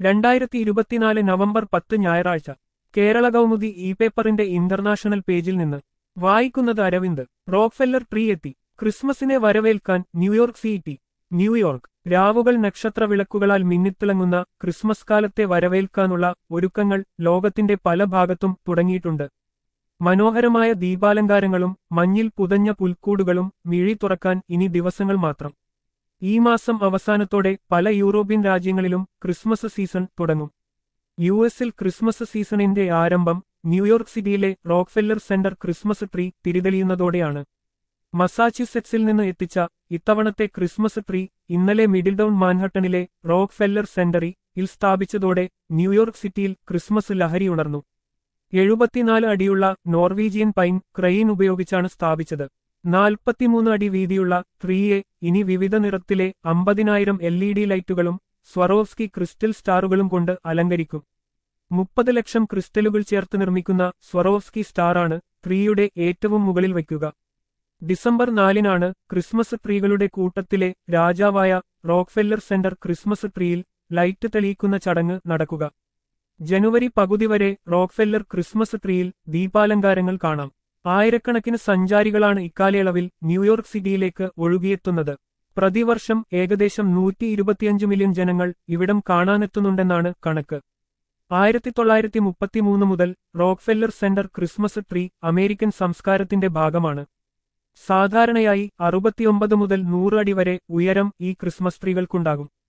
രണ്ടായിരത്തി ഇരുപത്തിനാല് നവംബർ പത്ത് ഞായറാഴ്ച കേരള കൗമുദി ഇ പേപ്പറിന്റെ ഇന്റർനാഷണൽ പേജിൽ നിന്ന് വായിക്കുന്നത് അരവിന്ദ് റോക്ക്ഫെല്ലർ ട്രീ എത്തി ക്രിസ്മസിനെ വരവേൽക്കാൻ ന്യൂയോർക്ക് സിറ്റി ന്യൂയോർക്ക് രാവുകൾ നക്ഷത്ര വിളക്കുകളാൽ മിന്നിത്തിളങ്ങുന്ന ക്രിസ്മസ് കാലത്തെ വരവേൽക്കാനുള്ള ഒരുക്കങ്ങൾ ലോകത്തിന്റെ പല ഭാഗത്തും തുടങ്ങിയിട്ടുണ്ട് മനോഹരമായ ദീപാലങ്കാരങ്ങളും മഞ്ഞിൽ പുതഞ്ഞ പുൽക്കൂടുകളും മിഴി തുറക്കാൻ ഇനി ദിവസങ്ങൾ മാത്രം ഈ മാസം അവസാനത്തോടെ പല യൂറോപ്യൻ രാജ്യങ്ങളിലും ക്രിസ്മസ് സീസൺ തുടങ്ങും യു എസിൽ ക്രിസ്മസ് സീസണിന്റെ ആരംഭം ന്യൂയോർക്ക് സിറ്റിയിലെ റോക്ക്ഫെല്ലർ സെന്റർ ക്രിസ്മസ് ട്രീ തിരിതെളിയുന്നതോടെയാണ് മസാച്യുസെറ്റ്സിൽ നിന്ന് എത്തിച്ച ഇത്തവണത്തെ ക്രിസ്മസ് ട്രീ ഇന്നലെ മിഡിൽ ടൗൺ മാൻഹട്ടണിലെ റോക്ക്ഫെല്ലർ സെന്ററിൽ സ്ഥാപിച്ചതോടെ ന്യൂയോർക്ക് സിറ്റിയിൽ ക്രിസ്മസ് ലഹരിയുണർന്നു എഴുപത്തിനാല് അടിയുള്ള നോർവീജിയൻ പൈൻ ക്രെയിൻ ഉപയോഗിച്ചാണ് സ്ഥാപിച്ചത് നാൽപ്പത്തിമൂന്ന് അടി വീതിയുള്ള ട്രീയെ ഇനി വിവിധ നിറത്തിലെ അമ്പതിനായിരം എൽ ഇ ഡി ലൈറ്റുകളും സ്വറോവ്സ്കി ക്രിസ്റ്റൽ സ്റ്റാറുകളും കൊണ്ട് അലങ്കരിക്കും മുപ്പത് ലക്ഷം ക്രിസ്റ്റലുകൾ ചേർത്ത് നിർമ്മിക്കുന്ന സ്വറോവ്സ്കി സ്റ്റാറാണ് ട്രീയുടെ ഏറ്റവും മുകളിൽ വയ്ക്കുക ഡിസംബർ നാലിനാണ് ക്രിസ്മസ് ട്രീകളുടെ കൂട്ടത്തിലെ രാജാവായ റോക്ക്ഫെല്ലർ സെന്റർ ക്രിസ്മസ് ട്രീയിൽ ലൈറ്റ് തെളിയിക്കുന്ന ചടങ്ങ് നടക്കുക ജനുവരി പകുതി വരെ റോക്ക്ഫെല്ലർ ക്രിസ്മസ് ട്രീയിൽ ദീപാലങ്കാരങ്ങൾ കാണാം ആയിരക്കണക്കിന് സഞ്ചാരികളാണ് ഇക്കാലയളവിൽ ന്യൂയോർക്ക് സിറ്റിയിലേക്ക് ഒഴുകിയെത്തുന്നത് പ്രതിവർഷം ഏകദേശം നൂറ്റി ഇരുപത്തിയഞ്ച് മില്യൺ ജനങ്ങൾ ഇവിടം കാണാനെത്തുന്നുണ്ടെന്നാണ് കണക്ക് ആയിരത്തി തൊള്ളായിരത്തി മുപ്പത്തിമൂന്ന് മുതൽ Rockefeller Center Christmas tree American സംസ്കാരത്തിന്റെ ഭാഗമാണ് സാധാരണയായി അറുപത്തിയൊമ്പത് മുതൽ നൂറ് അടി വരെ ഉയരം ഈ ക്രിസ്മസ് ട്രീകൾക്കുണ്ടാകും